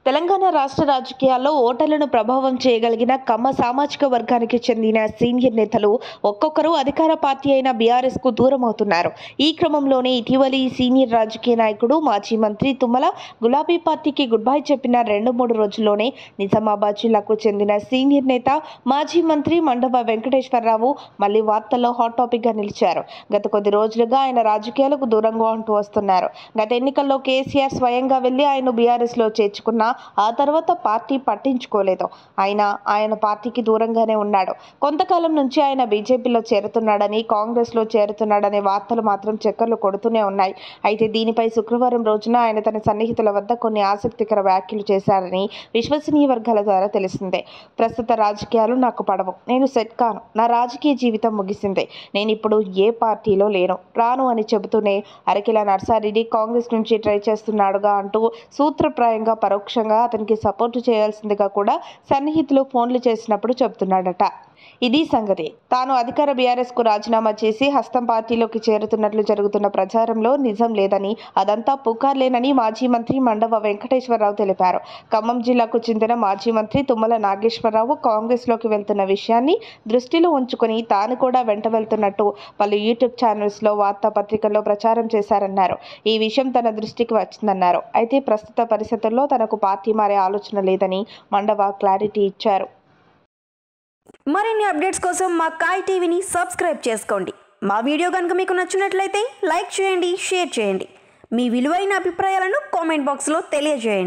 తెలంగాణ రాష్ట్ర రాజకీయాల్లో ఓటర్లను ప్రభావం చేయగలిగిన కమ్మ సామాజిక వర్గానికి చెందిన సీనియర్ నేతలు ఒక్కొక్కరు అధికార పార్టీ అయిన బీఆర్ఎస్ కు దూరం అవుతున్నారు ఈ క్రమంలోనే ఇటీవలి ఈ సీనియర్ రాజకీయ నాయకుడు మాజీ మంత్రి తుమ్మల గులాబీ పార్టీకి గుడ్ బై చెప్పిన రెండు మూడు రోజుల్లోనే నిజామాబాద్ జిల్లాకు చెందిన సీనియర్ నేత మాజీ మంత్రి మండవ వెంకటేశ్వరరావు మళ్ళీ వార్తల్లో హాట్ టాపిక్ గా నిలిచారు గత కొద్ది రోజులుగా ఆయన రాజకీయాలకు దూరంగా ఉంటూ వస్తున్నారు గత ఎన్నికల్లో కేసీఆర్ స్వయంగా వెళ్లి ఆయన బీఆర్ఎస్ లో చేర్చుకున్న ఆ తర్వాత పార్టీ పట్టించుకోలేదు అయినా ఆయన పార్టీకి దూరంగానే ఉన్నాడు కొంతకాలం నుంచి ఆయన బీజేపీలో చేరుతున్నాడని కాంగ్రెస్ లో చేరుతున్నాడనే వార్తలు మాత్రం చక్కర్లు కొడుతూనే ఉన్నాయి అయితే దీనిపై శుక్రవారం రోజున ఆయన తన సన్నిహితుల వద్ద కొన్ని ఆసక్తికర వ్యాఖ్యలు చేశారని విశ్వసనీయ వర్గాల ద్వారా తెలిసిందే ప్రస్తుత రాజకీయాలు నాకు పడవు నేను సెట్ కాను నా రాజకీయ జీవితం ముగిసింది నేను ఇప్పుడు ఏ పార్టీలో లేను రాను అని చెబుతూనే అరకిల నర్సారెడ్డి కాంగ్రెస్ నుంచి ట్రై చేస్తున్నాడుగా అంటూ సూత్రప్రాయంగా పరోక్షంగా అతనికి సపోర్టు చేయాల్సిందిగా కూడా సన్నిహితులు ఫోన్లు చేసినప్పుడు చెబుతున్నాడట ఇది సంగతి తాను అధికార బీఆర్ఎస్ కు రాజీనామా చేసి హస్తం పార్టీలోకి చేరుతున్నట్లు జరుగుతున్న ప్రచారంలో నిజం లేదని అదంతా పుకార్లేనని మాజీ మంత్రి మండవ వెంకటేశ్వరరావు తెలిపారు ఖమ్మం జిల్లాకు చెందిన మాజీ మంత్రి తుమ్మల నాగేశ్వరరావు కాంగ్రెస్ లోకి వెళ్తున్న విషయాన్ని దృష్టిలో ఉంచుకొని తాను కూడా వెంట వెళ్తున్నట్టు పలు యూట్యూబ్ ఛానల్స్ లో వార్తాపత్రికల్లో ప్రచారం చేశారన్నారు ఈ విషయం తన దృష్టికి వచ్చిందన్నారు అయితే ప్రస్తుత పరిస్థితుల్లో తనకు పార్టీ మారే ఆలోచన లేదని మండవ క్లారిటీ ఇచ్చారు మరిన్ని అప్డేట్స్ కోసం మా కాయ్ టీవీని సబ్స్క్రైబ్ చేసుకోండి మా వీడియో కనుక మీకు నచ్చినట్లయితే లైక్ చేయండి షేర్ చేయండి మీ విలువైన అభిప్రాయాలను కామెంట్ బాక్స్లో తెలియజేయండి